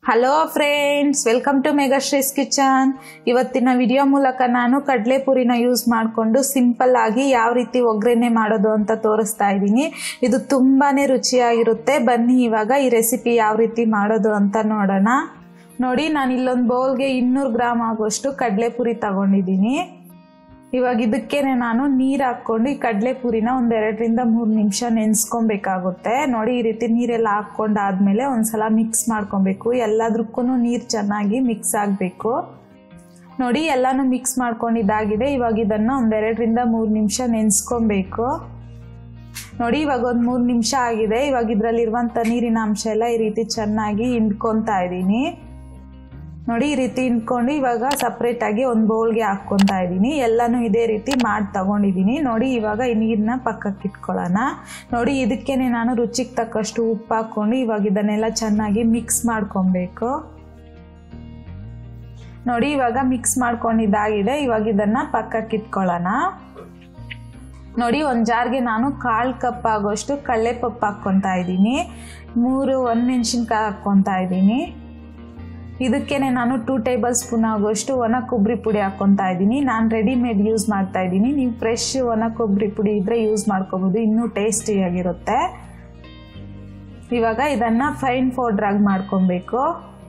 hello friends welcome to Megashree's kitchen ಇವತ್ತಿನ video ಮೂಲಕ ನಾನು ಕಡಲೆಪುರಿನ ಯೂಸ್ ಮಾಡಿಕೊಂಡು ಸಿಂಪಲ್ ಆಗಿ ಯಾವ ರೀತಿ ಒಗ್ಗರಣೆ ಮಾಡೋದು ಅಂತ ತೋರಿಸ್ತಾ ಇದ್ದೀನಿ ಇದು ತುಂಬಾನೇ ರುಚಿಯಾಗಿರುತ್ತೆ ಬನ್ನಿ ಇವಾಗ ಈ ರೆಸಿಪಿ ಯಾವ ರೀತಿ ಮಾಡೋದು ಅಂತ ನೋಡೋಣ ನೋಡಿ ನಾನು ಇಲ್ಲೊಂದು ಬೌಲ್ಗೆ ಇನ್ನೂರು ಗ್ರಾಮ್ ಆಗುವಷ್ಟು ಕಡಲೆಪುರಿ ತಗೊಂಡಿದ್ದೀನಿ ಇವಾಗ ಇದಕ್ಕೇನೆ ನಾನು ನೀರು ಹಾಕ್ಕೊಂಡು ಈ ಕಡಲೆಪುರಿನ ಒಂದು ಎರಡರಿಂದ ಮೂರು ನಿಮಿಷ ನೆನೆಸ್ಕೊಬೇಕಾಗುತ್ತೆ ನೋಡಿ ಈ ರೀತಿ ನೀರೆಲ್ಲ ಹಾಕ್ಕೊಂಡಾದ್ಮೇಲೆ ಒಂದ್ಸಲ ಮಿಕ್ಸ್ ಮಾಡ್ಕೊಬೇಕು ಎಲ್ಲದಕ್ಕೂ ನೀರು ಚೆನ್ನಾಗಿ ಮಿಕ್ಸ್ ಆಗಬೇಕು ನೋಡಿ ಎಲ್ಲಾನು ಮಿಕ್ಸ್ ಮಾಡ್ಕೊಂಡಿದ್ದಾಗಿದೆ ಇವಾಗ ಇದನ್ನು ಒಂದೆರಡರಿಂದ ಮೂರು ನಿಮಿಷ ನೆನೆಸ್ಕೊಬೇಕು ನೋಡಿ ಇವಾಗ ಒಂದು ಮೂರು ನಿಮಿಷ ಆಗಿದೆ ಇವಾಗ ಇದರಲ್ಲಿರುವಂಥ ನೀರಿನ ಅಂಶ ಎಲ್ಲ ಈ ರೀತಿ ಚೆನ್ನಾಗಿ ಹಿಂಡ್ಕೊತಾ ಇದ್ದೀನಿ ನೋಡಿ ಈ ರೀತಿ ಹಿಂಡ್ಕೊಂಡು ಇವಾಗ ಸಪ್ರೇಟಾಗಿ ಒಂದು ಬೌಲ್ಗೆ ಹಾಕ್ಕೊತಾ ಇದ್ದೀನಿ ಎಲ್ಲನೂ ಇದೇ ರೀತಿ ಮಾಡಿ ತಗೊಂಡಿದ್ದೀನಿ ನೋಡಿ ಇವಾಗ ಈ ನೀರನ್ನ ಪಕ್ಕಕ್ಕೆ ಇಟ್ಕೊಳ್ಳೋಣ ನೋಡಿ ಇದಕ್ಕೇನೆ ನಾನು ರುಚಿಗೆ ತಕ್ಕಷ್ಟು ಉಪ್ಪು ಹಾಕ್ಕೊಂಡು ಇವಾಗ ಇದನ್ನೆಲ್ಲ ಚೆನ್ನಾಗಿ ಮಿಕ್ಸ್ ಮಾಡ್ಕೊಬೇಕು ನೋಡಿ ಇವಾಗ ಮಿಕ್ಸ್ ಮಾಡ್ಕೊಂಡಿದ್ದಾಗಿದೆ ಇವಾಗ ಇದನ್ನು ಪಕ್ಕಕ್ಕೆ ಇಟ್ಕೊಳ್ಳೋಣ ನೋಡಿ ಒಂದು ಜಾರ್ಗೆ ನಾನು ಕಾಲು ಕಪ್ ಆಗೋಷ್ಟು ಕಡಲೆಪಪ್ಪು ಹಾಕ್ಕೊತಾ ಇದ್ದೀನಿ ಮೂರು ಒಣಮೆಣ್ಸಿನ್ಕಾಯಿ ಹಾಕ್ಕೊತಾ ಇದ್ದೀನಿ ಇದಕ್ಕೇನೆ ನಾನು ಟೂ ಟೇಬಲ್ ಸ್ಪೂನ್ ಆಗುವಷ್ಟು ಒಣ ಕೊಬ್ಬರಿ ಪುಡಿ ಹಾಕ್ಕೊತಾ ಇದ್ದೀನಿ ನಾನು ರೆಡಿಮೇಡ್ ಯೂಸ್ ಮಾಡ್ತಾ ಇದ್ದೀನಿ ನೀವು ಫ್ರೆಶ್ ಒಣ ಕೊಬ್ಬರಿ ಪುಡಿ ಇದ್ದರೆ ಯೂಸ್ ಮಾಡ್ಕೋಬೋದು ಇನ್ನೂ ಟೇಸ್ಟಿಯಾಗಿರುತ್ತೆ ಇವಾಗ ಇದನ್ನು ಫೈನ್ ಪೌಡ್ರಾಗಿ ಮಾಡ್ಕೊಬೇಕು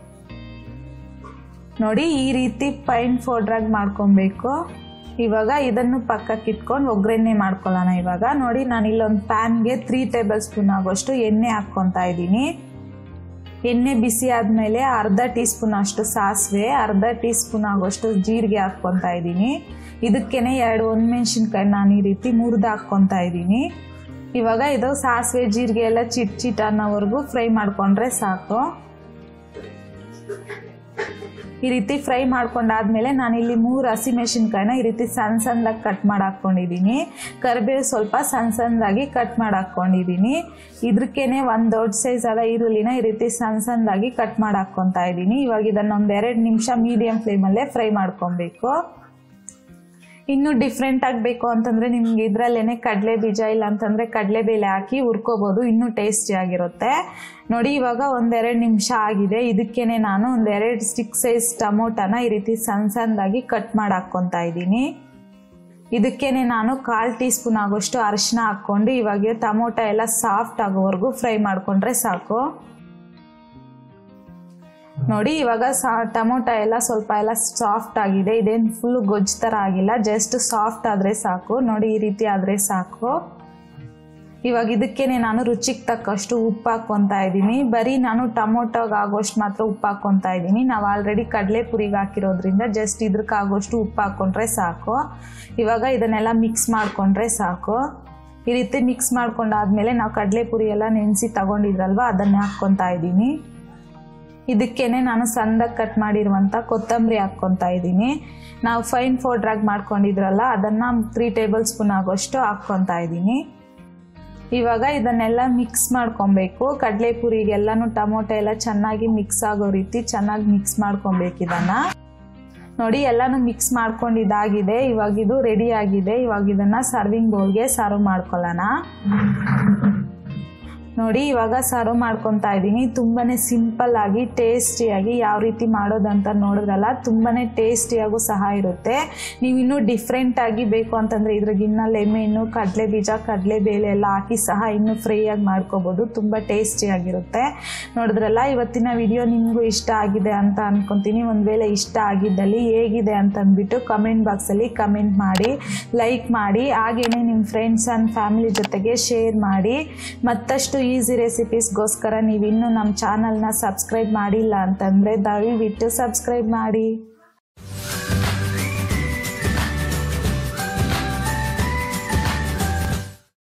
ನೋಡಿ ಈ ರೀತಿ ಫೈನ್ ಪೌಡ್ರಾಗಿ ಮಾಡ್ಕೊಬೇಕು ಇವಾಗ ಇದನ್ನು ಪಕ್ಕಕ್ಕೆ ಇಟ್ಕೊಂಡು ಒಗ್ಗರಣೆ ಮಾಡ್ಕೊಳ್ಳೋಣ ಇವಾಗ ನೋಡಿ ನಾನು ಇಲ್ಲೊಂದು ಪ್ಯಾನ್ಗೆ ತ್ರೀ ಟೇಬಲ್ ಸ್ಪೂನ್ ಆಗೋಷ್ಟು ಎಣ್ಣೆ ಹಾಕ್ಕೊತಾ ಇದ್ದೀನಿ ಎಣ್ಣೆ ಬಿಸಿ ಆದಮೇಲೆ ಅರ್ಧ ಟೀ ಸ್ಪೂನ್ ಅಷ್ಟು ಸಾಸಿವೆ ಅರ್ಧ ಟೀ ಸ್ಪೂನ್ ಆಗೋಷ್ಟು ಜೀರಿಗೆ ಹಾಕ್ಕೊತಾ ಇದ್ದೀನಿ ಇದಕ್ಕೇನೆ ಎರಡು ಒಣಮೆಣ್ಸಿನ್ಕಾಯಿ ನಾನು ಈ ರೀತಿ ಮುರಿದು ಹಾಕ್ಕೊತಾ ಇದ್ದೀನಿ ಇವಾಗ ಇದು ಸಾಸಿವೆ ಜೀರಿಗೆ ಎಲ್ಲ ಚಿಟ್ ಚಿಟ್ ಅನ್ನೋವರೆಗೂ ಫ್ರೈ ಮಾಡಿಕೊಂಡ್ರೆ ಸಾಕು ಈ ರೀತಿ ಫ್ರೈ ಮಾಡ್ಕೊಂಡಾದ್ಮೇಲೆ ನಾನಿಲ್ಲಿ ಮೂರು ಹಸಿಮೆಣಸಿನ್ಕಾಯಿನ ಈ ರೀತಿ ಸಣ್ಣ ಸಣ್ಣದಾಗಿ ಕಟ್ ಮಾಡಿ ಹಾಕ್ಕೊಂಡಿದ್ದೀನಿ ಕರಿಬೇವು ಸ್ವಲ್ಪ ಸಣ್ಣ ಸಣ್ಣದಾಗಿ ಕಟ್ ಮಾಡಿ ಹಾಕ್ಕೊಂಡಿದ್ದೀನಿ ಇದಕ್ಕೇನೆ ಒಂದು ದೊಡ್ಡ ಸೈಜ್ ಆದ ಈರುಳ್ಳಿನ ಈ ರೀತಿ ಸಣ್ಣ ಸಣ್ಣದಾಗಿ ಕಟ್ ಮಾಡಿ ಹಾಕ್ಕೊತಾ ಇದ್ದೀನಿ ಇವಾಗ ಇದನ್ನು ಒಂದು ಎರಡು ನಿಮಿಷ ಮೀಡಿಯಂ ಫ್ಲೇಮಲ್ಲೇ ಫ್ರೈ ಮಾಡ್ಕೊಬೇಕು ಇನ್ನು ಡಿಫ್ರೆಂಟ್ ಆಗಬೇಕು ಅಂತಂದರೆ ನಿಮ್ಗೆ ಇದರಲ್ಲೇ ಕಡಲೆ ಬೀಜ ಇಲ್ಲ ಅಂತಂದರೆ ಕಡಲೆಬೇಳೆ ಹಾಕಿ ಹುರ್ಕೋಬೋದು ಇನ್ನೂ ಟೇಸ್ಟಿಯಾಗಿರುತ್ತೆ ನೋಡಿ ಇವಾಗ ಒಂದೆರಡು ನಿಮಿಷ ಆಗಿದೆ ಇದಕ್ಕೇನೆ ನಾನು ಒಂದೆರಡು ಸಿಕ್ಸ್ ಸೈಜ್ ಟೊಮೊಟೊನ ಈ ರೀತಿ ಸಣ್ಣ ಸಣ್ಣದಾಗಿ ಕಟ್ ಮಾಡಿ ಹಾಕ್ಕೊತಾ ಇದ್ದೀನಿ ಇದಕ್ಕೇನೆ ನಾನು ಕಾಲು ಟೀ ಸ್ಪೂನ್ ಆಗೋಷ್ಟು ಅರಿಶಿನ ಹಾಕ್ಕೊಂಡು ಇವಾಗ ಟೊಮೊಟೊ ಎಲ್ಲ ಸಾಫ್ಟ್ ಆಗೋವರೆಗೂ ಫ್ರೈ ಮಾಡಿಕೊಂಡ್ರೆ ಸಾಕು ನೋಡಿ ಇವಾಗ ಸಾ ಟೊಮೊಟೊ ಎಲ್ಲ ಸ್ವಲ್ಪ ಎಲ್ಲ ಸಾಫ್ಟ್ ಆಗಿದೆ ಇದೇನು ಫುಲ್ ಗೊಜ್ಜು ಥರ ಆಗಿಲ್ಲ ಜಸ್ಟ್ ಸಾಫ್ಟ್ ಆದರೆ ಸಾಕು ನೋಡಿ ಈ ರೀತಿ ಆದರೆ ಸಾಕು ಇವಾಗ ಇದಕ್ಕೇನೆ ನಾನು ರುಚಿಗೆ ತಕ್ಕಷ್ಟು ಉಪ್ಪು ಹಾಕ್ಕೊತಾ ಇದ್ದೀನಿ ಬರೀ ನಾನು ಟೊಮೊಟೊಗೆ ಆಗೋಷ್ಟು ಮಾತ್ರ ಉಪ್ಪು ಹಾಕ್ಕೊತಾ ಇದ್ದೀನಿ ನಾವು ಆಲ್ರೆಡಿ ಕಡಲೆಪುರಿಗೆ ಹಾಕಿರೋದ್ರಿಂದ ಜಸ್ಟ್ ಇದ್ರಕ್ಕಾಗೋಷ್ಟು ಉಪ್ಪು ಹಾಕ್ಕೊಂಡ್ರೆ ಸಾಕು ಇವಾಗ ಇದನ್ನೆಲ್ಲ ಮಿಕ್ಸ್ ಮಾಡಿಕೊಂಡ್ರೆ ಸಾಕು ಈ ರೀತಿ ಮಿಕ್ಸ್ ಮಾಡ್ಕೊಂಡಾದ್ಮೇಲೆ ನಾವು ಕಡಲೆಪುರಿ ಎಲ್ಲ ನೆನೆಸಿ ತಗೊಂಡಿದ್ರಲ್ವ ಅದನ್ನೇ ಹಾಕ್ಕೊತಾ ಇದ್ದೀನಿ ಇದಕ್ಕೇನೆ ನಾನು ಸಣ್ಣದಾಗಿ ಕಟ್ ಮಾಡಿರುವಂಥ ಕೊತ್ತಂಬರಿ ಹಾಕ್ಕೊತಾ ಇದ್ದೀನಿ ನಾವು ಫೈನ್ ಪೌಡ್ರಾಗಿ ಮಾಡ್ಕೊಂಡಿದ್ರಲ್ಲ ಅದನ್ನು ತ್ರೀ ಟೇಬಲ್ ಸ್ಪೂನ್ ಆಗೋಷ್ಟು ಹಾಕ್ಕೊತಾ ಇದ್ದೀನಿ ಇವಾಗ ಇದನ್ನೆಲ್ಲ ಮಿಕ್ಸ್ ಮಾಡ್ಕೊಬೇಕು ಕಡಲೆಪುರಿಗೆಲ್ಲನೂ ಟೊಮೊಟೊ ಎಲ್ಲ ಚೆನ್ನಾಗಿ ಮಿಕ್ಸ್ ಆಗೋ ರೀತಿ ಚೆನ್ನಾಗಿ ಮಿಕ್ಸ್ ಮಾಡ್ಕೊಬೇಕು ಇದನ್ನು ನೋಡಿ ಎಲ್ಲನೂ ಮಿಕ್ಸ್ ಮಾಡ್ಕೊಂಡಿದ್ದಾಗಿದೆ ಇವಾಗ ಇದು ರೆಡಿ ಆಗಿದೆ ಇವಾಗ ಇದನ್ನು ಸರ್ವಿಂಗ್ ಬೌಲ್ಗೆ ಸರ್ವ್ ಮಾಡ್ಕೊಳ್ಳೋಣ ನೋಡಿ ಇವಾಗ ಸರ್ವ್ ಮಾಡ್ಕೊತಾ ಇದ್ದೀನಿ ತುಂಬಾ ಸಿಂಪಲ್ ಆಗಿ ಟೇಸ್ಟಿಯಾಗಿ ಯಾವ ರೀತಿ ಮಾಡೋದಂತ ನೋಡಿದ್ರಲ್ಲ ತುಂಬಾ ಟೇಸ್ಟಿಯಾಗೂ ಸಹ ಇರುತ್ತೆ ನೀವು ಇನ್ನೂ ಡಿಫ್ರೆಂಟಾಗಿ ಬೇಕು ಅಂತಂದರೆ ಇದ್ರಾಗಿನ್ನ ಲೆಮೆನ್ನು ಕಡಲೆ ಬೀಜ ಕಡಲೆಬೇಳೆ ಎಲ್ಲ ಹಾಕಿ ಸಹ ಇನ್ನೂ ಫ್ರೈಯಾಗಿ ಮಾಡ್ಕೋಬೋದು ತುಂಬ ಟೇಸ್ಟಿಯಾಗಿರುತ್ತೆ ನೋಡಿದ್ರಲ್ಲ ಇವತ್ತಿನ ವಿಡಿಯೋ ನಿಮಗೂ ಇಷ್ಟ ಆಗಿದೆ ಅಂತ ಅನ್ಕೊತೀನಿ ಒಂದು ವೇಳೆ ಇಷ್ಟ ಆಗಿದ್ದಲ್ಲಿ ಹೇಗಿದೆ ಅಂತ ಅಂದ್ಬಿಟ್ಟು ಕಮೆಂಟ್ ಬಾಕ್ಸಲ್ಲಿ ಕಮೆಂಟ್ ಮಾಡಿ ಲೈಕ್ ಮಾಡಿ ಹಾಗೆಯೇ ನಿಮ್ಮ ಫ್ರೆಂಡ್ಸ್ ಆ್ಯಂಡ್ ಫ್ಯಾಮಿಲಿ ಜೊತೆಗೆ ಶೇರ್ ಮಾಡಿ ಮತ್ತಷ್ಟು ಈಸಿ ರೆಸಿಪೀಸ್ಗೋಸ್ಕರ ನೀವು ಇನ್ನೂ ನಮ್ಮ ಚಾನಲ್ನ ಸಬ್ಸ್ಕ್ರೈಬ್ ಮಾಡಿಲ್ಲ ಅಂತಂದರೆ ದಯವಿಟ್ಟು ಸಬ್ಸ್ಕ್ರೈಬ್ ಮಾಡಿ